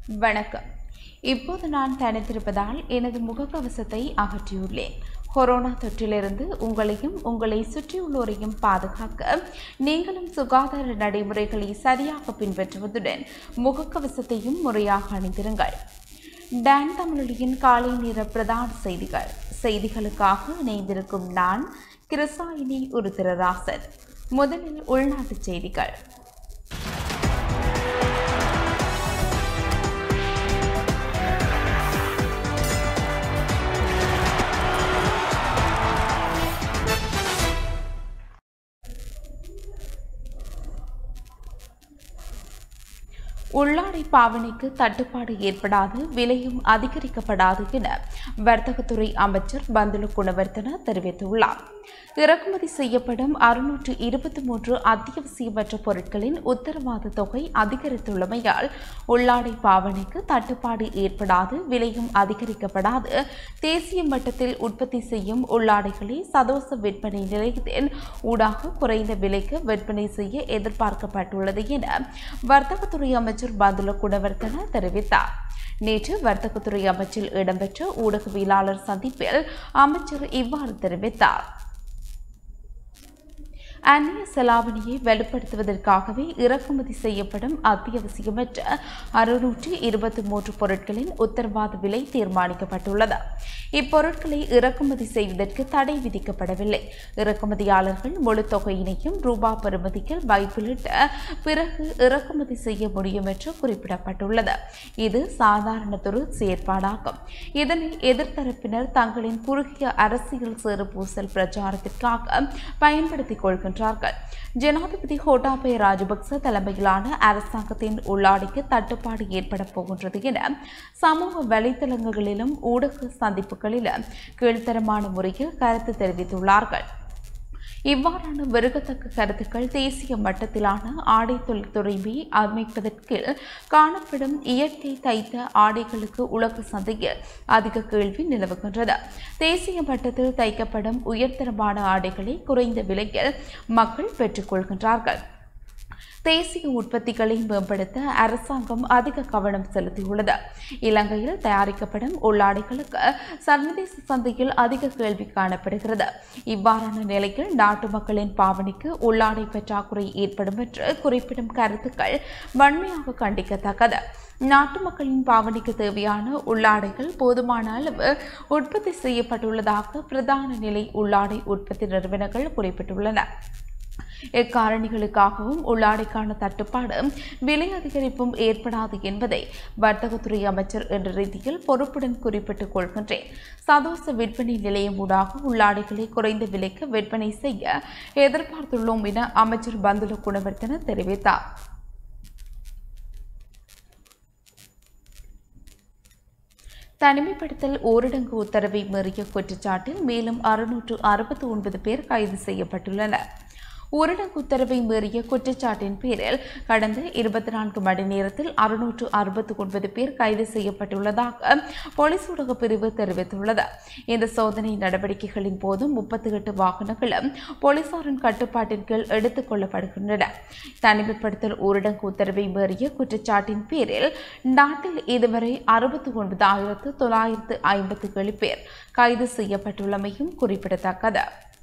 வணக்கம் இப்போது நான் தனித்திருப்பதால் எனது முகக்கவசத்தை அகற்றியுள்ளேன் கொரோனா தொற்றிலிருந்து உங்களையும் உங்களை சுற்றியுள்ளோரையும் பாதுகாக்க நீங்களும் சுகாதார நடைமுறைகளை சரியாக பின்பற்றுவதுடன் முகக்கவசத்தையும் முறையாக அணிந்திருங்கள் டான் தமிழொலியின் காலை நேர பிரதான செய்திகள் செய்திகளுக்காக இணைந்திருக்கும் நான் கிருசாயினி உருத்திரராசன் முதலில் உள்நாட்டுச் செய்திகள் உள்ளாடை பாவனைக்கு தட்டுப்பாடு ஏற்படாது விலையும் அதிகரிக்கப்படாது என வர்த்தகத்துறை அமைச்சர் பந்துல குணவர்த்தன தெரிவித்துள்ளார் இறக்குமதி செய்யப்படும் அறுநூற்று இருபத்தி மூன்று அத்தியாவசியமற்ற பொருட்களின் உத்தரவாத தொகை அதிகரித்துள்ளமையால் உள்ளாடை பாவனைக்கு தட்டுப்பாடு ஏற்படாது விலையும் அதிகரிக்கப்படாது தேசிய மட்டத்தில் உற்பத்தி செய்யும் உள்ளாடைகளை சதோச விற்பனை நிலையத்தின் ஊடாக குறைந்த விலைக்கு விற்பனை செய்ய எதிர்பார்க்கப்பட்டுள்ளது என வர்த்தகத்துறை அமைச்சர் பந்துல குணவர்த்தன தெரிவித்தார் நேற்று வர்த்தகத்துறை அமைச்சில் இடம்பெற்ற ஊடகவியலாளர் சந்திப்பில் அமைச்சர் இவ்வாறு தெரிவித்தார் அந்நிய செலாவணியை வலுப்படுத்துவதற்காகவே இறக்குமதி செய்யப்படும் அத்தியாவசியமற்ற அறுநூற்றி இருபத்தி மூன்று பொருட்களின் உத்தரவாத விலை தீர்மானிக்கப்பட்டுள்ளது இப்பொருட்களை இறக்குமதி செய்வதற்கு தடை விதிக்கப்படவில்லை இறக்குமதியாளர்கள் முழு தொகையினையும் ரூபா பெறுமதியில் வைப்பிலிட்டு பிறகு இறக்குமதி செய்ய முடியும் என்று குறிப்பிடப்பட்டுள்ளது இது சாதாரணதொரு செயற்பாடாகும் இதனை எதிர்த்தரப்பினர் தங்களின் குறுகிய அரசியல் சேறுபூசல் பிரச்சாரத்திற்காக பயன்படுத்திக் கொள்கின்றனர் வருகின்றார்கள் ஜனாதிபதி கோட்டாபய ராஜபக்ச தலைமையிலான அரசாங்கத்தின் உள்ளாடைக்கு தட்டுப்பாடு ஏற்பட போகின்றது என சமூக வலைதளங்களிலும் ஊடக சந்திப்புகளிலும் கீழ்த்தரமான முறையில் கருத்து தெரிவித்துள்ளார்கள் இவ்வாறான வெறுக்கத்தக்க கருத்துக்கள் தேசிய மட்டத்திலான ஆடை தொழில்துறைமை அமைப்பதற்கு காணப்படும் இயற்கை தைத்த ஆடைகளுக்கு உலக சந்தையில் அதிக கேள்வி நிலவுகின்றது தேசிய மட்டத்தில் தைக்கப்படும் உயர்தரமான ஆடைகளை குறைந்த விலையில் மக்கள் பெற்றுக்கொள்கின்றார்கள் தேசிய உற்பத்திகளை மேம்படுத்த அரசாங்கம் அதிக கவனம் செலுத்தியுள்ளது இலங்கையில் தயாரிக்கப்படும் உள்ளாடைகளுக்கு சர்வதேச சந்தையில் அதிக கேள்வி காணப்படுகிறது இவ்வாறான நிலையில் நாட்டு மக்களின் பாவனைக்கு உள்ளாடை பற்றாக்குறை ஏற்படும் என்று குறிப்பிடும் கருத்துக்கள் வன்மையாக கண்டிக்கத்தக்கது நாட்டு மக்களின் பாவனைக்கு தேவையான உள்ளாடைகள் போதுமான அளவு உற்பத்தி செய்யப்பட்டுள்ளதாக பிரதான நிலை உள்ளாடை உற்பத்தி நிறுவனங்கள் குறிப்பிட்டுள்ளன எக்காரணிகளுக்காகவும் உள்ளாடைக்கான தட்டுப்பாடு விலை அதிகரிப்பும் ஏற்படாது என்பதை வர்த்தகத்துறை அமைச்சர் என்ற ரீதியில் பொறுப்புடன் குறிப்பிட்டுக் கொள்கின்றேன் சதோச விற்பனை நிலையம் ஊடாக உள்ளாடைகளை குறைந்த விலைக்கு விற்பனை செய்ய எதிர்பார்த்துள்ளோம் என அமைச்சர் பந்துல குணவர்த்தன தெரிவித்தார் தனிமைப்படுத்தல் ஊரடங்கு உத்தரவை மீறிய குற்றச்சாட்டில் மேலும் அறுநூற்று அறுபத்தி ஒன்பது பேர் கைது செய்யப்பட்டுள்ளனர் ஊரடங்கு உத்தரவை மீறிய குற்றச்சாட்டின் பேரில் கடந்த இருபத்தி நான்கு மணி நேரத்தில் அறுநூற்று அறுபத்தி ஒன்பது பேர் கைது செய்யப்பட்டுள்ளதாக போலீஸ் ஊடக பிரிவு தெரிவித்துள்ளது இந்த சோதனை நடவடிக்கைகளின் போது முப்பத்தி எட்டு வாகனங்களும் போலீசாரின் கட்டுப்பாட்டின் கீழ் எடுத்துக் கொள்ளப்படுகின்றன தனிமைப்படுத்தல் ஊரடங்கு உத்தரவை மீறிய குற்றச்சாட்டின் பேரில் நாட்டில் இதுவரை அறுபத்தி ஒன்பதாயிரத்து தொள்ளாயிரத்து ஐம்பத்தி ஏழு பேர் கைது செய்யப்பட்டுள்ளமையும் குறிப்பிடத்தக்கது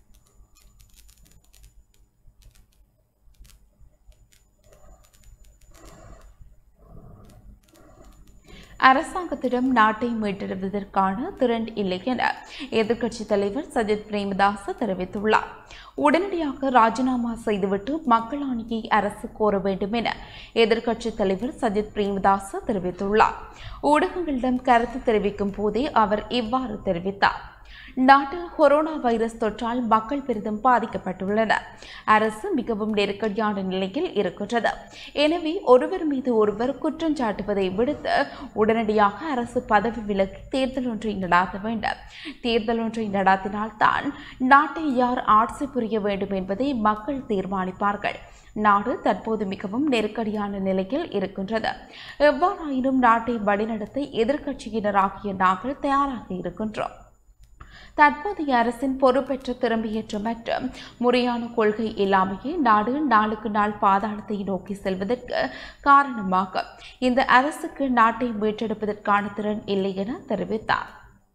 அரசாங்கத்திடம் நாட்டை மீட்டெடுப்பதற்கான திறன் இல்லை என எதிர்க்கட்சித் தலைவர் சஜித் பிரேமதாச தெரிவித்துள்ளார் உடனடியாக ராஜினாமா செய்துவிட்டு மக்களாணியை அரசு கோர வேண்டும் என எதிர்க்கட்சித் தலைவர் சஜித் பிரேமதாச தெரிவித்துள்ளார் ஊடகங்களிடம் கருத்து தெரிவிக்கும் போதே அவர் இவ்வாறு தெரிவித்தார் நாட்டில் கொரோனா வைரஸ் தொற்றால் மக்கள் பெரிதும் பாதிக்கப்பட்டுள்ளனர் அரசு மிகவும் நெருக்கடியான நிலையில் இருக்கின்றது எனவே ஒருவர் மீது ஒருவர் குற்றம் சாட்டுவதை விடுத்து உடனடியாக அரசு பதவி விலகி தேர்தல் ஒன்றை நடாத்த வேண்டும் தேர்தல் ஒன்றை நடாத்தினால்தான் நாட்டை யார் ஆட்சி புரிய வேண்டும் என்பதை மக்கள் தீர்மானிப்பார்கள் நாடு தற்போது மிகவும் நெருக்கடியான நிலையில் இருக்கின்றது எவ்வாறாயினும் நாட்டை வழிநடத்த எதிர்க்கட்சியினராகிய நாங்கள் தயாராக இருக்கின்றோம் தற்போதைய அரசின் பொறுப்பேற்ற திரும்பியேற்ற மற்றும் முறையான கொள்கை இல்லாமையே நாடு நாளுக்கு நாள் பாதாளத்தை நோக்கி செல்வதற்கு காரணமாக இந்த அரசுக்கு நாட்டை மீட்டெடுப்பதற்கான திறன் இல்லை என தெரிவித்தார்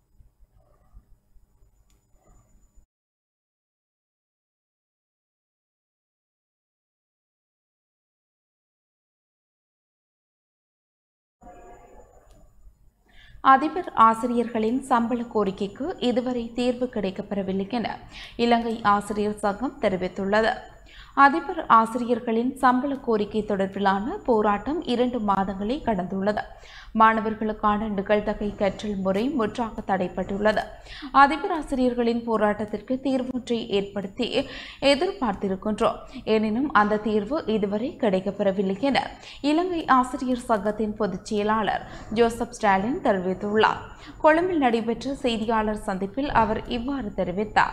அதிபர் ஆசிரியர்களின் சம்பள கோரிக்கைக்கு இதுவரை தீர்வு கிடைக்கப்பெறவில்லை என இலங்கை ஆசிரியர் சங்கம் தெரிவித்துள்ளது அதிபர் ஆசிரியர்களின் சம்பள கோரிக்கை தொடர்பிலான போராட்டம் இரண்டு மாதங்களை கடந்துள்ளது மாணவர்களுக்கான நிகழ்தகை கற்றல் முறை முற்றாக தடைப்பட்டுள்ளது அதிபர் ஆசிரியர்களின் போராட்டத்திற்கு தீர்வொன்றை ஏற்படுத்தி எதிர்பார்த்திருக்கின்றோம் எனினும் அந்த தீர்வு இதுவரை கிடைக்கப்பெறவில்லை என இலங்கை ஆசிரியர் சங்கத்தின் பொதுச் செயலாளர் ஜோசப் ஸ்டாலின் தெரிவித்துள்ளார் கொழும்பில் நடைபெற்ற செய்தியாளர் சந்திப்பில் அவர் இவ்வாறு தெரிவித்தார்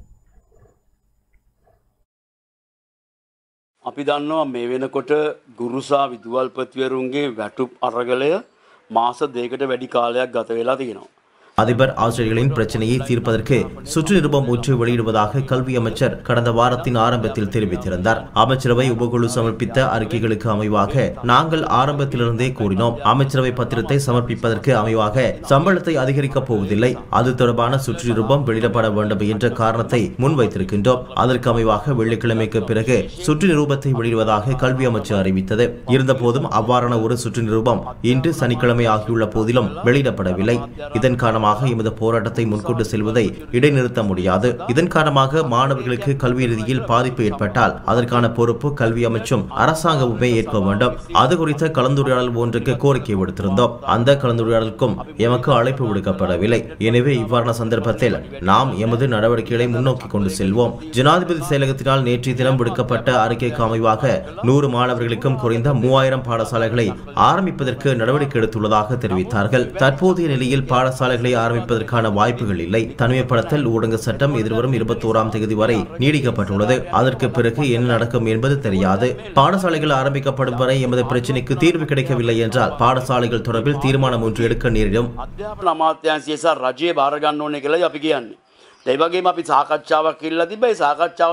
අපි දන්නවා මේ වෙනකොට ගුරුසා විදුවල්පතිවරුන්ගේ වැටුප් අරගලය මාස දෙකට වැඩි කාලයක් ගත වෙලා තියෙනවා. அதிபர் ஆசிரியர்களின் பிரச்சனையை தீர்ப்பதற்கு சுற்று நிருபம் ஒன்று வெளியிடுவதாக கல்வி அமைச்சர் கடந்த வாரத்தின் ஆரம்பத்தில் தெரிவித்திருந்தார் அமைச்சரவை உபகுழு சமர்ப்பித்த அறிக்கைகளுக்கு அமைவாக நாங்கள் ஆரம்பத்திலிருந்தே கூறினோம் அமைச்சரவை பத்திரத்தை சமர்ப்பிப்பதற்கு அமைவாக சம்பளத்தை அதிகரிக்கப் போவதில்லை அது தொடர்பான சுற்று நிருபம் வெளியிடப்பட வேண்டும் என்ற காரணத்தை முன்வைத்திருக்கின்றோம் அதற்கு அமைவாக வெள்ளிக்கிழமைக்கு பிறகு சுற்று நிரூபத்தை வெளியிடுவதாக கல்வி அமைச்சர் அறிவித்தது இருந்தபோதும் அவ்வாறான ஒரு சுற்று நிரூபம் இன்று சனிக்கிழமை ஆகியுள்ள போதிலும் வெளியிடப்படவில்லை இதன் காரணமாக எமது போராட்டத்தை முன்கொண்டு செல்வதை இடைநிறுத்த முடியாது இதன் காரணமாக மாணவர்களுக்கு கல்வி ரீதியில் பாதிப்பு ஏற்பட்டால் அதற்கான பொறுப்பு கல்வி அமைச்சும் அரசாங்கமுமே ஏற்க வேண்டும் அது குறித்த கலந்துரையாடல் ஒன்றுக்கு கோரிக்கை விடுத்திருந்தோம் அந்த கலந்துரையாடலுக்கும் எமக்கு அழைப்பு விடுக்கப்படவில்லை எனவே இவ்வாறான சந்தர்ப்பத்தில் நாம் எமது நடவடிக்கைகளை முன்னோக்கி கொண்டு செல்வோம் ஜனாதிபதி செயலகத்தினால் நேற்றைய தினம் விடுக்கப்பட்ட அறிக்கைக்கு அமைவாக நூறு மாணவர்களுக்கும் குறைந்த மூவாயிரம் பாடசாலைகளை ஆரம்பிப்பதற்கு நடவடிக்கை எடுத்துள்ளதாக தெரிவித்தார்கள் தற்போதைய நிலையில் பாடசாலைகளை ஆரம்பிப்பதற்கான வாய்ப்புகள் இல்லை தனிமைப்படுத்தல் ஊடக சட்டம் எதிர்வரும் இருபத்தோராம் தேதி வரை நீடிக்கப்பட்டுள்ளது அதற்கு பிறகு என்ன நடக்கும் என்பது தெரியாது பாடசாலைகள் ஆரம்பிக்கப்படும் வரை எமது பிரச்சினைக்கு தீர்வு கிடைக்கவில்லை என்றால் பாடசாலைகள் தொடர்பில் தீர்மானம் ஒன்று எடுக்க நேரிடும் අධ්‍යාපන අමාත්‍යන්සිය සහ රජය භාරගන්න ඕන කියලා අපි කියන්නේ. ඒවගේම අපි සාකච්ඡාවක් කිල්ලා තිබයි සාකච්ඡාව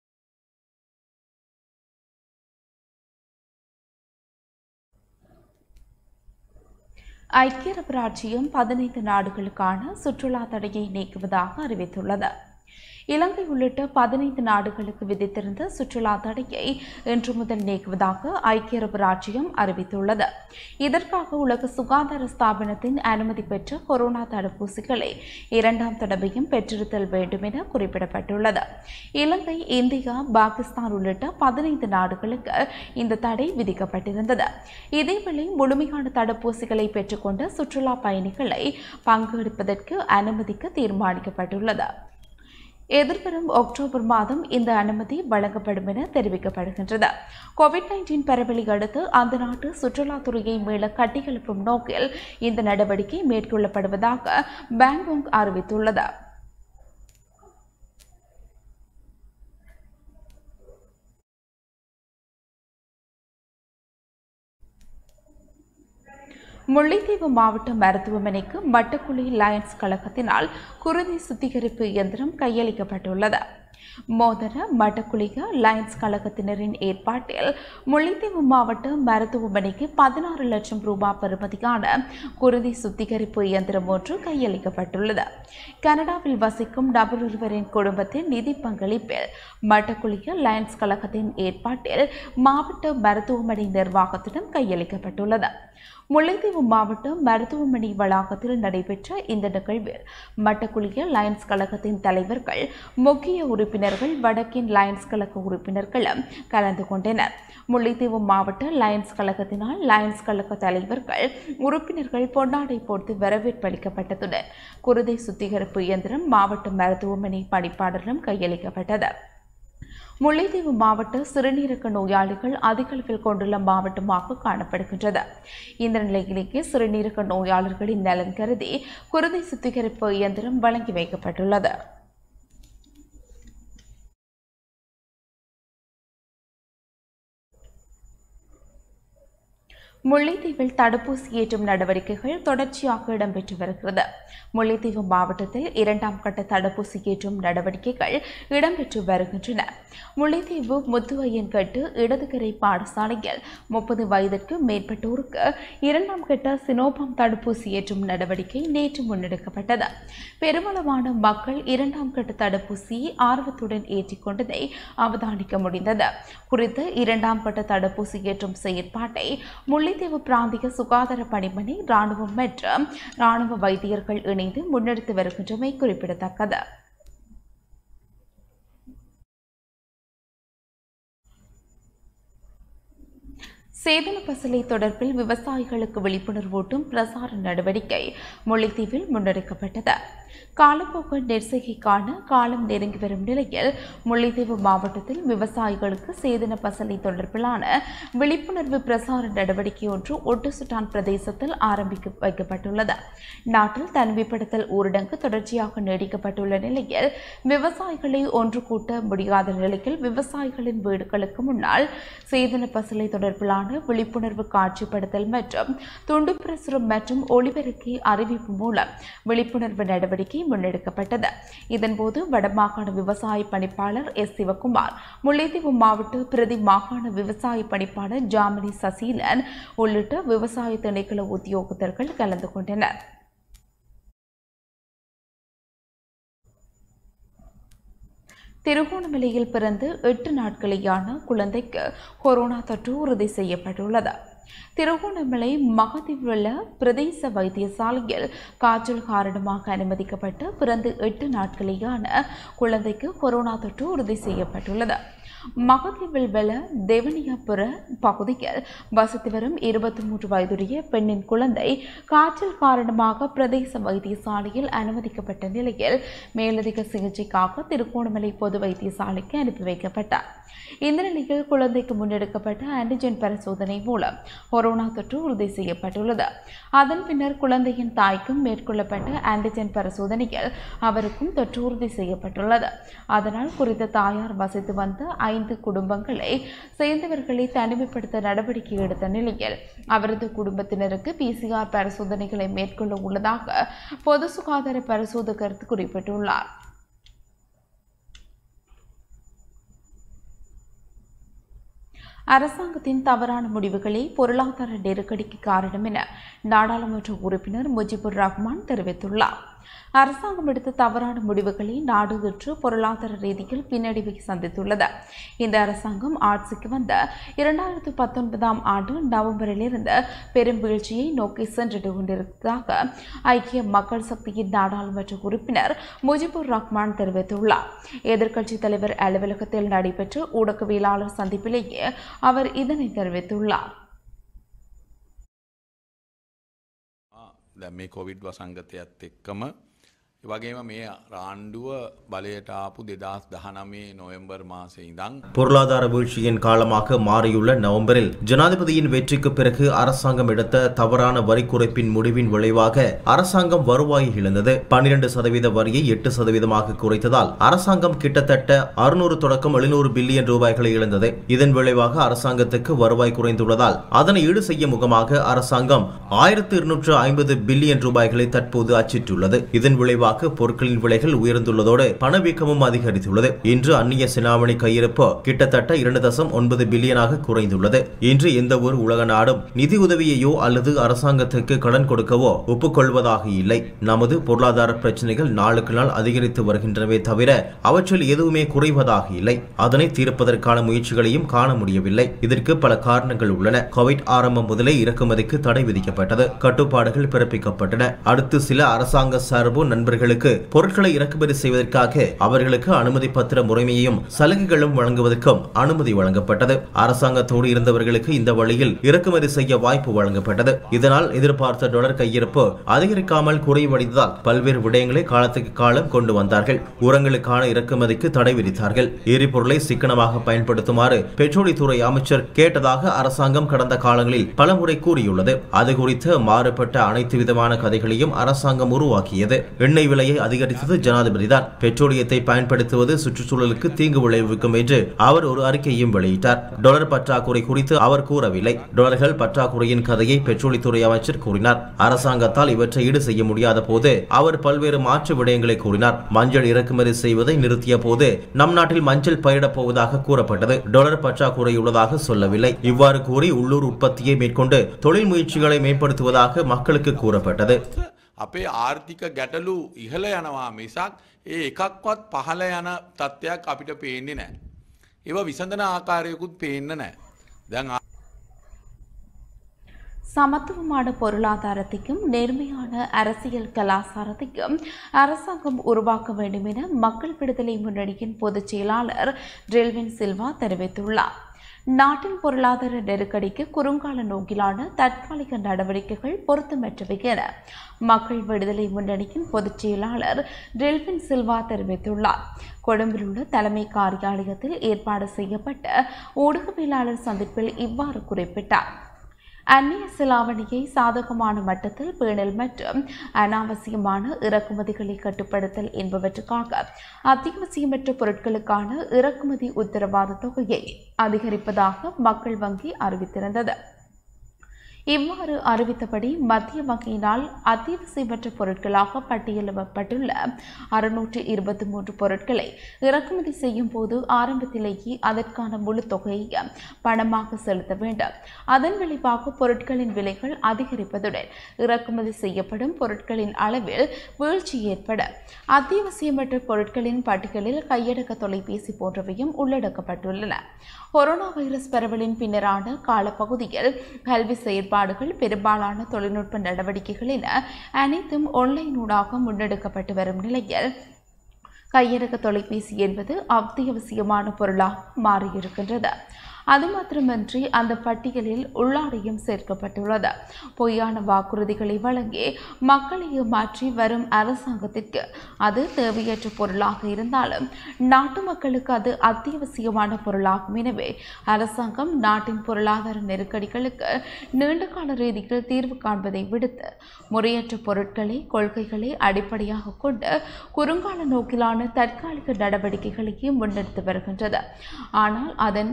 ஐக்கிய அரபு ராச்சியம் பதினைந்து நாடுகளுக்கான சுற்றுலா தடையை நீக்குவதாக அறிவித்துள்ளது இலங்கை உள்ளிட்ட பதினைந்து நாடுகளுக்கு விதித்திருந்த சுற்றுலா தடையை இன்று முதல் நீக்குவதாக ஐக்கிய அரபு ராச்சியம் அறிவித்துள்ளது இதற்காக உலக சுகாதார ஸ்தாபனத்தின் அனுமதி பெற்ற கொரோனா தடுப்பூசிகளை இரண்டாம் தடவையும் பெற்றிருத்தல் வேண்டும் என குறிப்பிடப்பட்டுள்ளது இலங்கை இந்தியா பாகிஸ்தான் உள்ளிட்ட பதினைந்து நாடுகளுக்கு இந்த தடை விதிக்கப்பட்டிருந்தது இதேவேளை முழுமையான தடுப்பூசிகளை பெற்றுக்கொண்ட சுற்றுலா பயணிகளை பங்கெடுப்பதற்கு அனுமதிக்க தீர்மானிக்கப்பட்டுள்ளது எதிர்வரும் அக்டோபர் மாதம் இந்த அனுமதி வழங்கப்படும் என தெரிவிக்கப்படுகின்றது கோவிட் நைன்டீன் பரவலை அடுத்து அந்த நாட்டு சுற்றுலாத்துறையை மீள கட்டியெழுப்பும் நோக்கில் இந்த நடவடிக்கை மேற்கொள்ளப்படுவதாக பேங்காங் அறிவித்துள்ளது முல்லைத்தீவு மாவட்ட மருத்துவமனைக்கு மட்டக்குழி லயன்ஸ் கழகத்தினால் குருதி சுத்திகரிப்பு இயந்திரம் கையளிக்கப்பட்டுள்ளது மோதர மட்டக்குளிக லயன்ஸ் கழகத்தினரின் ஏற்பாட்டில் முல்லைத்தீவு மாவட்ட மருத்துவமனைக்கு பதினாறு லட்சம் ரூபாய் பெறுமதியான குருதி சுத்திகரிப்பு இயந்திரம் ஒன்று கையளிக்கப்பட்டுள்ளது கனடாவில் வசிக்கும் நபர் ஒருவரின் குடும்பத்தின் நிதி பங்களிப்பில் மட்டக்குளிக லயன்ஸ் கழகத்தின் ஏற்பாட்டில் மாவட்ட மருத்துவமனை நிர்வாகத்திடம் கையளிக்கப்பட்டுள்ளது முல்லைத்தீவு மாவட்டம் மருத்துவமனை வளாகத்தில் நடைபெற்ற இந்த நிகழ்வில் மட்டக்குளிய லயன்ஸ் கழகத்தின் தலைவர்கள் முக்கிய உறுப்பினர்கள் வடக்கின் லயன்ஸ் கழக உறுப்பினர்களும் கலந்து கொண்டனர் முல்லைத்தீவு மாவட்ட லயன்ஸ் கழகத்தினால் லயன்ஸ் கழக தலைவர்கள் உறுப்பினர்கள் பொன்னாடை போட்டு வரவேற்பு அளிக்கப்பட்டதுடன் குருதை சுத்திகரிப்பு இயந்திரம் மாவட்ட மருத்துவமனை பணிப்பாளரிடம் கையளிக்கப்பட்டது முல்லைத்தீவு மாவட்ட சிறுநீரக நோயாளிகள் அதிக அளவில் கொண்டுள்ள மாவட்டமாக காணப்படுகின்றது இந்த நிலையிலேயே சிறுநீரக நோயாளர்களின் நலன் கருதி குருதி சுத்திகரிப்பு இயந்திரம் வழங்கி வைக்கப்பட்டுள்ளது முல்லைத்தீவில் தடுப்பூசி ஏற்றும் நடவடிக்கைகள் தொடர்ச்சியாக இடம்பெற்று வருகிறது முல்லைத்தீவு மாவட்டத்தில் இரண்டாம் கட்ட தடுப்பூசி ஏற்றும் நடவடிக்கைகள் இடம்பெற்று வருகின்றன முல்லைத்தீவு முத்துவையன்கட்டு இடதுகரை பாடசாலையில் முப்பது வயதிற்கு மேற்பட்டோருக்கு இரண்டாம் கட்ட சினோபாம் தடுப்பூசி ஏற்றும் நடவடிக்கை நேற்று முன்னெடுக்கப்பட்டது பெருமளவான மக்கள் இரண்டாம் கட்ட தடுப்பூசியை ஆர்வத்துடன் ஏற்றிக்கொண்டதை அவதானிக்க முடிந்தது குறித்த இரண்டாம் கட்ட தடுப்பூசி ஏற்றும் செயற்பாட்டை முல்லைத்தீவு பிராந்திய சுகாதார பணிமனை ராணுவம் மற்றும் ராணுவ வைத்தியர்கள் இணைந்து முன்னெடுத்து வருகின்றமை குறிப்பிடத்தக்கது சேதன பசலை தொடர்பில் விவசாயிகளுக்கு விழிப்புணர்வூட்டும் பிரசார நடவடிக்கை முல்லைத்தீவில் முன்னெடுக்கப்பட்டது காலப்போக்கு நெற்செய்கைக்கான காலம் நெருங்கி வரும் நிலையில் முல்லைத்தீவு மாவட்டத்தில் விவசாயிகளுக்கு சேதன பசலை தொடர்பிலான விழிப்புணர்வு பிரசார நடவடிக்கை ஒன்று ஒட்டுசுட்டான் பிரதேசத்தில் ஆரம்பிக்க வைக்கப்பட்டுள்ளது நாட்டில் தனிமைப்படுத்தல் ஊரடங்கு தொடர்ச்சியாக நீடிக்கப்பட்டுள்ள நிலையில் விவசாயிகளை ஒன்று கூட்ட முடியாத நிலையில் விவசாயிகளின் வீடுகளுக்கு முன்னால் சேதன பசலை தொடர்பிலான விழிப்புணர்வு காட்சிப்படுத்தல் மற்றும் துண்டு பிரசுரம் மற்றும் ஒளிபெருக்கி அறிவிப்பு மூலம் விழிப்புணர்வு நடவடிக்கை முன்னெடுக்கப்பட்டது இதன்போது வடமாகாண விவசாய பணிப்பாளர் எஸ் சிவகுமார் முல்லைத்தீவு மாவட்ட பிரதி மாகாண விவசாய பணிப்பாளர் ஜாமினி சசீலன் உள்ளிட்ட விவசாய திணைக்கள உத்தியோகத்தர்கள் கலந்து கொண்டனர் திருகோணமலையில் பிறந்து எட்டு நாட்களேயான குழந்தைக்கு கொரோனா தொற்று உறுதி செய்யப்பட்டுள்ளது திருகோணமலை மகதிவுள்ள பிரதேச வைத்தியசாலையில் காய்ச்சல் காரணமாக அனுமதிக்கப்பட்டு பிறந்து எட்டு நாட்களேயான குழந்தைக்கு கொரோனா தொற்று உறுதி செய்யப்பட்டுள்ளது மகதிவில் வெல தேவனியாபுர பகுதியில் வசித்து வரும் இருபத்தி மூன்று வயதுடைய பெண்ணின் குழந்தை காய்ச்சல் காரணமாக பிரதேச வைத்தியசாலையில் அனுமதிக்கப்பட்ட நிலையில் மேலதிக சிகிச்சைக்காக திருகோணமலை பொது வைத்தியசாலைக்கு அனுப்பி வைக்கப்பட்டார் இந்த நிலையில் குழந்தைக்கு முன்னெடுக்கப்பட்ட ஆன்டிஜென் பரிசோதனை மூலம் கொரோனா தொற்று உறுதி செய்யப்பட்டுள்ளது அதன் பின்னர் குழந்தையின் தாய்க்கும் மேற்கொள்ளப்பட்ட ஆன்டிஜென் பரிசோதனையில் அவருக்கும் தொற்று உறுதி செய்யப்பட்டுள்ளது அதனால் குறித்த தாயார் வசித்து வந்த ஐந்து குடும்பங்களை சேர்ந்தவர்களை தனிமைப்படுத்த நடவடிக்கை எடுத்த நிலையில் அவரது குடும்பத்தினருக்கு பிசிஆர் பரிசோதனைகளை மேற்கொள்ள உள்ளதாக பொது சுகாதார பரிசோதகர் குறிப்பிட்டுள்ளார் அரசாங்கத்தின் தவறான முடிவுகளே பொருளாதார நெருக்கடிக்கு காரணம் என நாடாளுமன்ற உறுப்பினர் முஜிபுர் ரஹ்மான் தெரிவித்துள்ளார் அரசாங்கம் எடுத்த தவறான முடிவுகளை நாடு இன்று பொருளாதார ரீதியில் பின்னடைவை சந்தித்துள்ளது இந்த அரசாங்கம் ஆட்சிக்கு வந்த இரண்டாயிரத்து பத்தொன்பதாம் ஆண்டு நவம்பரிலிருந்து பெரும் வீழ்ச்சியை நோக்கி சென்று கொண்டிருப்பதாக ஐக்கிய மக்கள் சக்தியின் நாடாளுமன்ற உறுப்பினர் முஜிபுர் ரஹ்மான் தெரிவித்துள்ளார் எதிர்க்கட்சித் தலைவர் அலுவலகத்தில் நடைபெற்ற ஊடகவியலாளர் சந்திப்பிலேயே அவர் இதனை தெரிவித்துள்ளார் දැ මේ කොවිඩ් වසංගතයත් එක්කම වගේම මේ රාණ්ඩුව බලයට ආපු දෙදස් දහනමේ නොයම්බර් මාසය ඉඳං பொருளாதார வீழ்ச்சியின் காலமாக மாறியுள்ள நவம்பரில் ஜனாதிபதியின் வெற்றிக்கு பிறகு அரசாங்கம் எடுத்த தவறான வரி குறைப்பின் முடிவின் விளைவாக அரசாங்கம் வருவாயை இழந்தது பன்னிரண்டு சதவீத வரியை எட்டு சதவீதமாக குறைத்ததால் அரசாங்கம் கிட்டத்தட்ட அறுநூறு தொடக்கம் எழுநூறு பில்லியன் ரூபாய்களை இழந்தது இதன் விளைவாக அரசாங்கத்துக்கு வருவாய் குறைந்துள்ளதால் அதனை ஈடு செய்யும் முகமாக அரசாங்கம் ஆயிரத்து இருநூற்று ஐம்பது பில்லியன் ரூபாய்களை தற்போது அச்சிட்டுள்ளது இதன் விளைவாக பொருட்களின் விலைகள் உயர்ந்துள்ளதோடு பணவீக்கமும் அதிகரித்துள்ளது இன்று அந்நிய செலாவணி கையிருப்பு கிட்டத்தட்ட இரண்டு தசம் ஒன்பது பில்லியனாக குறைந்துள்ளது இன்று எந்த ஒரு உலக நாடும் நிதி உதவியையோ அல்லது அரசாங்கத்துக்கு கடன் கொடுக்கவோ ஒப்புக்கொள்வதாக இல்லை நமது பொருளாதார பிரச்சனைகள் நாளுக்கு நாள் அதிகரித்து வருகின்றனவே தவிர அவற்றில் எதுவுமே குறைவதாக இல்லை அதனை தீர்ப்பதற்கான முயற்சிகளையும் காண முடியவில்லை இதற்கு பல காரணங்கள் உள்ளன கோவிட் ஆரம்பம் முதலே இறக்குமதிக்கு தடை விதிக்கப்பட்டது கட்டுப்பாடுகள் பிறப்பிக்கப்பட்டன அடுத்து சில அரசாங்க சார்பு நண்பர்களுக்கு பொருட்களை இறக்குமதி செய்வதற்காக அவர்களுக்கு அனுமதி பத்திர முறைமையையும் சலுகைகளும் வழங்குவதற்கும் அனுமதி வழங்கப்பட்டது அரசாங்கத்தோடு இருந்தவர்களுக்கு இந்த வழியில் இறக்குமதி செய்ய வாய்ப்பு வழங்கப்பட்டது இதனால் எதிர்பார்த்த டாலர் கையிருப்பு அதிகரிக்காமல் குறைவடைந்ததால் பல்வேறு விடயங்களை காலத்துக்கு காலம் கொண்டு வந்தார்கள் உரங்களுக்கான இறக்குமதிக்கு தடை விதித்தார்கள் எரிபொருளை சிக்கனமாக பயன்படுத்துமாறு பெட்ரோலியத்துறை அமைச்சர் கேட்டதாக அரசாங்கம் கடந்த காலங்களில் பலமுறை கூறியுள்ளது அது குறித்து மாறுபட்ட அனைத்து விதமான கதைகளையும் அரசாங்கம் உருவாக்கியது எண்ணெய் எண்ணெய் விலையை அதிகரித்தது ஜனாதிபதிதான் பெட்ரோலியத்தை பயன்படுத்துவது சுற்றுச்சூழலுக்கு தீங்கு விளைவிக்கும் என்று அவர் ஒரு அறிக்கையும் வெளியிட்டார் டாலர் பற்றாக்குறை குறித்து அவர் கூறவில்லை டாலர்கள் பற்றாக்குறையின் கதையை பெட்ரோலியத்துறை அமைச்சர் கூறினார் அரசாங்கத்தால் இவற்றை ஈடு செய்ய முடியாத போது அவர் பல்வேறு மாற்று விடயங்களை கூறினார் மஞ்சள் இறக்குமதி செய்வதை நிறுத்திய போது நம் நாட்டில் மஞ்சள் பயிரிடப் போவதாக கூறப்பட்டது டாலர் பற்றாக்குறை உள்ளதாக சொல்லவில்லை இவ்வாறு கூறி உள்ளூர் உற்பத்தியை மேற்கொண்டு தொழில் முயற்சிகளை மேம்படுத்துவதாக மக்களுக்கு கூறப்பட்டது අපේ ආර්ථික ගැටලු ඉහළ යනවා මිසක් ඒ එකක්වත් පහළ යන තත්ත්වයක් අපිට පේන්නේ නෑ. ඒව විසඳන ආකාරයකුත් පේන්න නෑ. දැන් சமத்துவமான பொருளாதாரத்தையும் நேர்மையான அரசியல் கலாச்சாரத்தையும் அரசாங்கம் உருவாக்க வேண்டும் என மக்கள் விடுதலை முன்னணியின் பொதுச் செயலாளர் டெல்வின் சில்வா தெரிவித்துள்ளார் நாட்டின் பொருளாதார நெருக்கடிக்கு குறுங்கால நோக்கிலான தற்காலிக நடவடிக்கைகள் பொருத்தமற்றவை என மக்கள் விடுதலை முன்னணியின் பொதுச் செயலாளர் டெல்வின் சில்வா தெரிவித்துள்ளார் கொழும்பில் உள்ள தலைமை காரியாலயத்தில் ஏற்பாடு செய்யப்பட்ட ஊடகவியலாளர் சந்திப்பில் இவ்வாறு குறிப்பிட்டார் அந்நிய செலாவணியை சாதகமான மட்டத்தில் பேணல் மற்றும் அனாவசியமான இறக்குமதிகளை கட்டுப்படுத்தல் என்பவற்றுக்காக அத்தியாவசியமற்ற பொருட்களுக்கான இறக்குமதி உத்தரவாத தொகையை அதிகரிப்பதாக மக்கள் வங்கி அறிவித்திருந்தது இவ்வாறு அறிவித்தபடி மத்திய வங்கியினால் அத்தியாவசியமற்ற பொருட்களாக பட்டியலிடப்பட்டுள்ள அறுநூற்று இருபத்தி மூன்று பொருட்களை இறக்குமதி செய்யும் போது ஆரம்பத்திலேயே அதற்கான முழு தொகையை பணமாக செலுத்த வேண்டும் அதன் விளைவாக பொருட்களின் விலைகள் அதிகரிப்பதுடன் இறக்குமதி செய்யப்படும் பொருட்களின் அளவில் வீழ்ச்சி ஏற்பட அத்தியாவசியமற்ற பொருட்களின் பட்டியலில் கையடக்க தொலைபேசி போன்றவையும் உள்ளடக்கப்பட்டுள்ளன கொரோனா வைரஸ் பரவலின் பின்னரான காலப்பகுதியில் கல்வி செயற்பாடுகள் பெரும்பாலான தொழில்நுட்ப நடவடிக்கைகள் என அனைத்தும் ஆன்லைன் ஊடாக முன்னெடுக்கப்பட்டு வரும் நிலையில் கையடக்க தொலைபேசி என்பது அத்தியாவசியமான பொருளாக மாறியிருக்கின்றது அது மாத்திரமன்றி அந்த பட்டியலில் உள்ளாடையும் சேர்க்கப்பட்டுள்ளது பொய்யான வாக்குறுதிகளை வழங்கி மக்களை மாற்றி வரும் அரசாங்கத்திற்கு அது தேவையற்ற பொருளாக இருந்தாலும் நாட்டு மக்களுக்கு அது அத்தியாவசியமான பொருளாகும் எனவே அரசாங்கம் நாட்டின் பொருளாதார நெருக்கடிகளுக்கு நீண்டகால ரீதியில் தீர்வு காண்பதை விடுத்து முறையற்ற பொருட்களை கொள்கைகளை அடிப்படையாக கொண்டு குறுங்கால நோக்கிலான தற்காலிக நடவடிக்கைகளையே முன்னெடுத்து வருகின்றது ஆனால் அதன்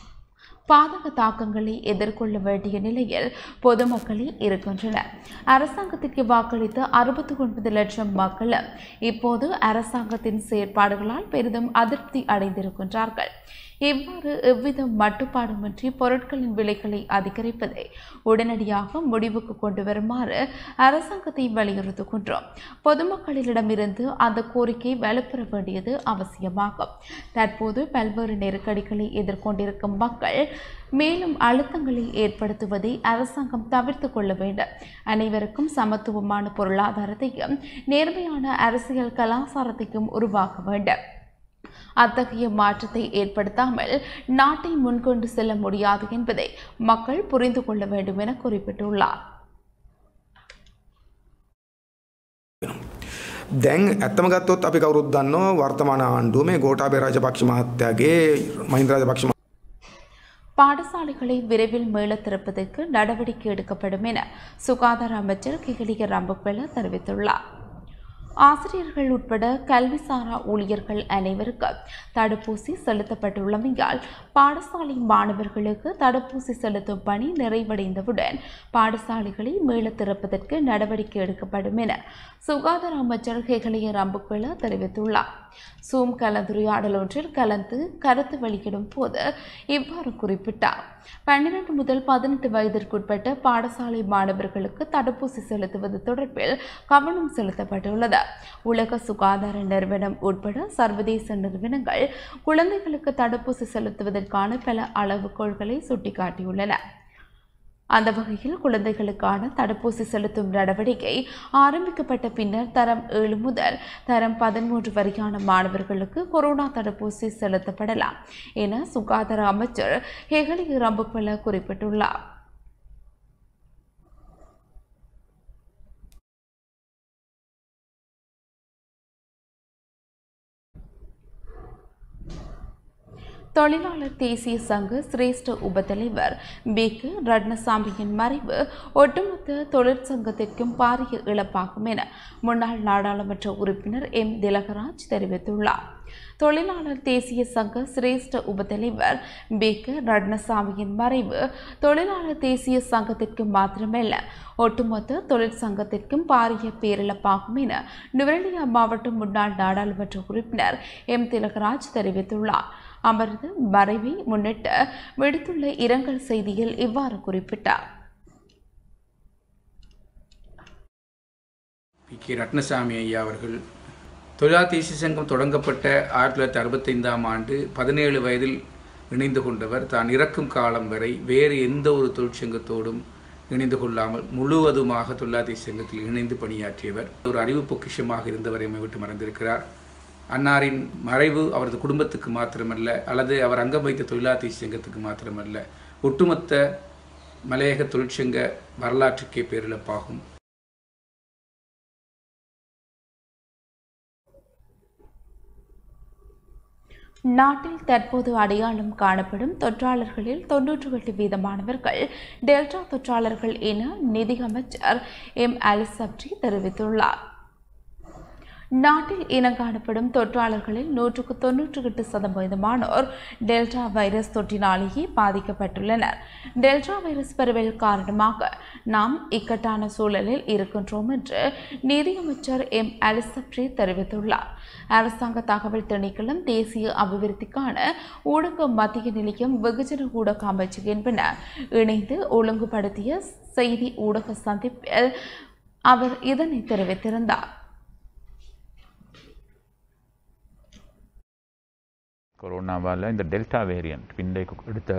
பாதக தாக்கங்களை எதிர்கொள்ள வேண்டிய நிலையில் பொதுமக்களே இருக்கின்றனர் அரசாங்கத்திற்கு வாக்களித்த அறுபத்தி ஒன்பது லட்சம் மக்களும் இப்போது அரசாங்கத்தின் செயற்பாடுகளால் பெரிதும் அதிருப்தி அடைந்திருக்கின்றார்கள் இவ்வாறு எவ்வித மட்டுப்பாடுமின்றி பொருட்களின் விலைகளை அதிகரிப்பதை உடனடியாக முடிவுக்கு கொண்டு வருமாறு அரசாங்கத்தை வலியுறுத்துகின்றோம் பொதுமக்களிடமிருந்து அந்த கோரிக்கை வலுப்பெற வேண்டியது அவசியமாகும் தற்போது பல்வேறு நெருக்கடிகளை எதிர்கொண்டிருக்கும் மக்கள் மேலும் அழுத்தங்களை ஏற்படுத்துவதை அரசாங்கம் தவிர்த்து கொள்ள வேண்டும் அனைவருக்கும் சமத்துவமான பொருளாதாரத்தையும் நேர்மையான அரசியல் கலாச்சாரத்தையும் உருவாக்க வேண்டும் அத்தகைய மாற்றத்தை ஏற்படுத்தாமல் நாட்டை முன்கொண்டு செல்ல முடியாது என்பதை மக்கள் புரிந்து கொள்ள வேண்டும் என குறிப்பிட்டுள்ளார் දැන් ඇත්තම ගත්තොත් අපි කවුරුත් දන්නවා වර්තමාන ආණ්ඩුව මේ ගෝඨාභය රාජපක්ෂ මහත්තයාගේ මහින්ද රාජපක්ෂ பாடசாலைகளை விரைவில் மீள திறப்பதற்கு நடவடிக்கை எடுக்கப்படும் என சுகாதார அமைச்சர் கிகிலிய ரம்பப்பெல தெரிவித்துள்ளார் ஆசிரியர்கள் உட்பட கல்விசாரா ஊழியர்கள் அனைவருக்கும் தடுப்பூசி செலுத்தப்பட்டுள்ளமையால் பாடசாலை மாணவர்களுக்கு தடுப்பூசி செலுத்தும் பணி நிறைவடைந்தவுடன் பாடசாலைகளை மீள திறப்பதற்கு நடவடிக்கை எடுக்கப்படும் என சுகாதார அமைச்சர் ஹெகலிய ரம்புக்வெல தெரிவித்துள்ளார் சூம் கலந்துரையாடல் ஒன்றில் கலந்து கருத்து வெளியிடும் போது இவ்வாறு குறிப்பிட்டார் பன்னிரண்டு முதல் பதினெட்டு வயதிற்குட்பட்ட பாடசாலை மாணவர்களுக்கு தடுப்பூசி செலுத்துவது தொடர்பில் கவனம் செலுத்தப்பட்டுள்ளது உலக சுகாதார நிறுவனம் உட்பட சர்வதேச நிறுவனங்கள் குழந்தைகளுக்கு தடுப்பூசி செலுத்துவதற்கான பல அளவுகோல்களை சுட்டிக்காட்டியுள்ளன அந்த வகையில் குழந்தைகளுக்கான தடுப்பூசி செலுத்தும் நடவடிக்கை ஆரம்பிக்கப்பட்ட பின்னர் தரம் ஏழு முதல் தரம் பதிமூன்று வரையான மாணவர்களுக்கு கொரோனா தடுப்பூசி செலுத்தப்படலாம் என சுகாதார அமைச்சர் ஹெகலி ரம்புப்பல குறிப்பிட்டுள்ளார் தொழிலாளர் தேசிய சங்க சிரேஷ்ட உபத்தலைவர் பேக்கு ரட்னசாமியின் மறைவு ஒட்டுமொத்த தொழிற்சங்கத்திற்கும் பாரிய இழப்பாகும் என முன்னாள் நாடாளுமன்ற உறுப்பினர் எம் திலகராஜ் தெரிவித்துள்ளார் தொழிலாளர் தேசிய சங்க சிரேஷ்ட உபத்தலைவர் பேக்கு ரட்னசாமியின் மறைவு தொழிலாளர் தேசிய சங்கத்திற்கு மாத்திரமல்ல ஒட்டுமொத்த தொழிற்சங்கத்திற்கும் பாரிய பேரிழப்பாகும் என நுவரெலியா மாவட்ட முன்னாள் நாடாளுமன்ற உறுப்பினர் எம் திலகராஜ் தெரிவித்துள்ளார் அவரது மறைவை முன்னிட்டு விடுத்துள்ள இரங்கல் செய்தியில் இவ்வாறு குறிப்பிட்டார் பி கே ரத்னசாமி ஐயா அவர்கள் தொழிலாளர் தேசிய சங்கம் தொடங்கப்பட்ட ஆயிரத்தி தொள்ளாயிரத்தி அறுபத்தைந்தாம் ஆண்டு பதினேழு வயதில் இணைந்து கொண்டவர் தான் இறக்கும் காலம் வரை வேறு எந்த ஒரு தொழிற்சங்கத்தோடும் இணைந்து கொள்ளாமல் முழுவதுமாக தொழிலாளர் தேசிய சங்கத்தில் இணைந்து பணியாற்றியவர் ஒரு அறிவு பொக்கிஷமாக இருந்தவர் எம்மை விட்டு மறந்திருக்கிறார் அன்னாரின் மறைவு அவரது குடும்பத்துக்கு மாத்திரமல்ல அல்லது அவர் அங்கம் வைத்த தொழிலாளர் தேசிய சங்கத்துக்கு மாத்திரமல்ல ஒட்டுமொத்த மலையக தொழிற்சங்க வரலாற்றுக்கே பேரிழப்பாகும் நாட்டில் தற்போது அடையாளம் காணப்படும் தொற்றாளர்களில் தொன்னூற்று எட்டு வீதமானவர்கள் டெல்டா தொற்றாளர்கள் என நிதி அமைச்சர் எம் அலிசப்ரி தெரிவித்துள்ளார் நாட்டில் இனங்காணப்படும் தொற்றாளர்களில் நூற்றுக்கு தொன்னூற்றி எட்டு சதவீதமானோர் டெல்டா வைரஸ் தொற்றினாலேயே பாதிக்கப்பட்டுள்ளனர் டெல்டா வைரஸ் பரவல் காரணமாக நாம் இக்கட்டான சூழலில் இருக்கின்றோம் என்று நிதியமைச்சர் எம் அலிசப்ரி தெரிவித்துள்ளார் அரசாங்க தகவல் திணைக்களம் தேசிய அபிவிருத்திக்கான ஊடக மத்திய நிலையம் வெகுஜன ஊடக அமைச்சு என்பன இணைந்து ஒழுங்குபடுத்திய செய்தி ஊடக சந்திப்பில் அவர் இதனை தெரிவித்திருந்தார் கொரோனாவால் இந்த டெல்டா வேரியண்ட் இன்றைக்கு எடுத்த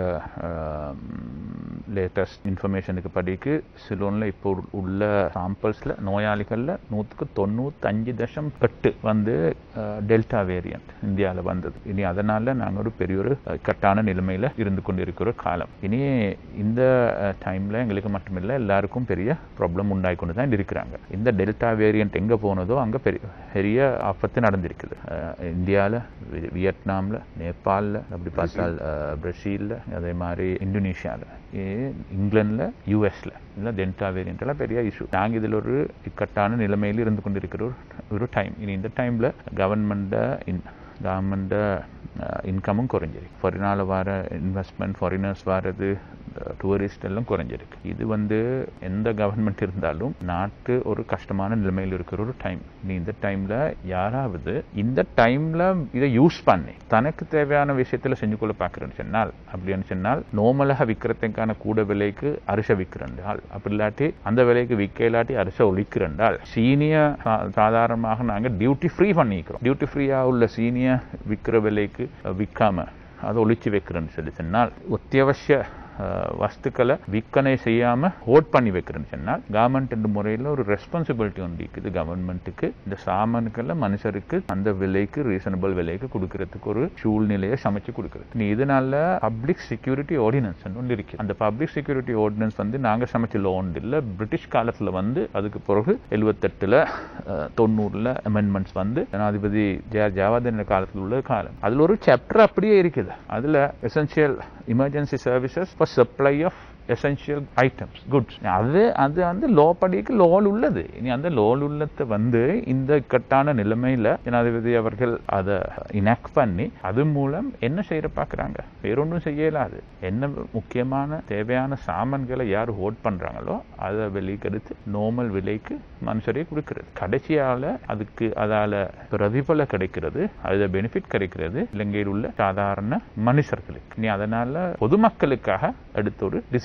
லேட்டஸ்ட் இன்ஃபர்மேஷனுக்கு படிக்கு சிலோனில் இப்போ உள்ள சாம்பிள்ஸில் நோயாளிகளில் நூற்றுக்கு தொண்ணூத்தஞ்சு தசம் எட்டு வந்து டெல்டா வேரியண்ட் இந்தியாவில் வந்தது இனி அதனால் நாங்கள் ஒரு பெரிய ஒரு கட்டான நிலைமையில் இருந்து கொண்டிருக்கிற காலம் இனி இந்த டைமில் எங்களுக்கு மட்டுமில்லை எல்லாருக்கும் பெரிய ப்ராப்ளம் உண்டாகி கொண்டு தான் இருக்கிறாங்க இந்த டெல்டா வேரியண்ட் எங்கே போனதோ அங்கே பெரிய பெரிய ஆபத்து நடந்திருக்குது இந்தியாவில் வியட்நாமில் நேபாளில் அப்படி பார்த்தால் பிரசீலில் அதே மாதிரி இந்தோனேஷியாவில் இங்கிலாண்டில் யூஎஸில் இல்லை டெல்டா வேரியன்ட்லாம் பெரிய இஷ்யூ நாங்கள் இதில் ஒரு இக்கட்டான நிலைமையில் இருந்து கொண்டிருக்கிற ஒரு ஒரு டைம் இனி இந்த டைமில் கவர்மெண்ட்டை இன் கவர்மெண்ட்டை இன்கமும் குறைஞ்சிருக்கு ஃபாரினால் வர இன்வெஸ்ட்மெண்ட் ஃபாரினர்ஸ் வர்றது டூரிஸ்ட் எல்லாம் குறைஞ்சிருக்கு இது வந்து எந்த கவர்மெண்ட் இருந்தாலும் நாட்டு ஒரு கஷ்டமான நிலைமையில் இருக்கிற ஒரு டைம் நீ இந்த டைமில் யாராவது இந்த டைமில் இதை யூஸ் பண்ணி தனக்கு தேவையான விஷயத்தில் செஞ்சு கொள்ள பார்க்குறேன்னு சொன்னால் அப்படின்னு சொன்னால் நோமலாக விற்கிறதுக்கான கூட விலைக்கு அரிசை விற்கிறண்டால் அப்படி இல்லாட்டி அந்த விலைக்கு விற்க இல்லாட்டி அரிசை ஒழிக்கிறண்டால் சீனிய சாதாரணமாக நாங்கள் டியூட்டி ஃப்ரீ பண்ணிக்கிறோம் டியூட்டி ஃப்ரீயாக உள்ள சீனிய விற்கிற விலைக்கு விற்காம அதை ஒழிச்சு வைக்கிறேன்னு சொல்லி சொன்னால் அத்தியாவசிய வஸ்துக்களை விற்பனை செய்யாமல் ஹோட் பண்ணி வைக்கிறேன்னு சொன்னால் கவர்மெண்ட் என்ற முறையில் ஒரு ரெஸ்பான்சிபிலிட்டி ஒன்று இருக்குது கவர்மெண்ட்டுக்கு இந்த சாமான்களை மனுஷருக்கு அந்த விலைக்கு ரீசனபிள் விலைக்கு கொடுக்கறதுக்கு ஒரு சூழ்நிலையை சமைச்சு கொடுக்குறது நீ இதனால பப்ளிக் செக்யூரிட்டி ஆர்டினன்ஸ் ஒன்று இருக்கு அந்த பப்ளிக் செக்யூரிட்டி ஆர்டினன்ஸ் வந்து நாங்கள் சமைச்ச லோன் இல்லை பிரிட்டிஷ் காலத்தில் வந்து அதுக்கு பிறகு எழுபத்தெட்டில் தொண்ணூறில் அமெண்ட்மெண்ட்ஸ் வந்து ஜனாதிபதி ஜே ஆர் ஜவாதன் காலத்தில் உள்ள காலம் அதில் ஒரு சாப்டர் அப்படியே இருக்குது அதில் essential emergency services for supply of essential items goods அது அது வந்து லோ படிக்கு லோல் உள்ளது இனி அந்த லோல் உள்ளத்தை வந்து இந்த இக்கட்டான நிலைமையில் ஜனாதிபதி அவர்கள் அதை இனாக்ட் பண்ணி அது மூலம் என்ன செய்யற பார்க்குறாங்க வேறொன்றும் செய்யலாது என்ன முக்கியமான தேவையான சாமான்களை யார் ஹோட் பண்ணுறாங்களோ அதை வெளிக்கெடுத்து நார்மல் விலைக்கு மனுஷரே கொடுக்கிறது கடைசியால் அதுக்கு அதால் பிரதிபல கிடைக்கிறது அதில் பெனிஃபிட் கிடைக்கிறது இலங்கையில் உள்ள சாதாரண மனுஷர்களுக்கு நீ அதனால் பொதுமக்களுக்காக எடுத்த ஒரு டிசிஷன்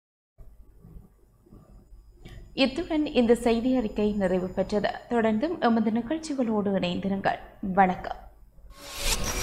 இத்துடன் இந்த செய்தி அறிக்கை நிறைவு பெற்றது தொடர்ந்தும் எமது நிகழ்ச்சிகளோடு இணைந்திருங்கள் வணக்கம்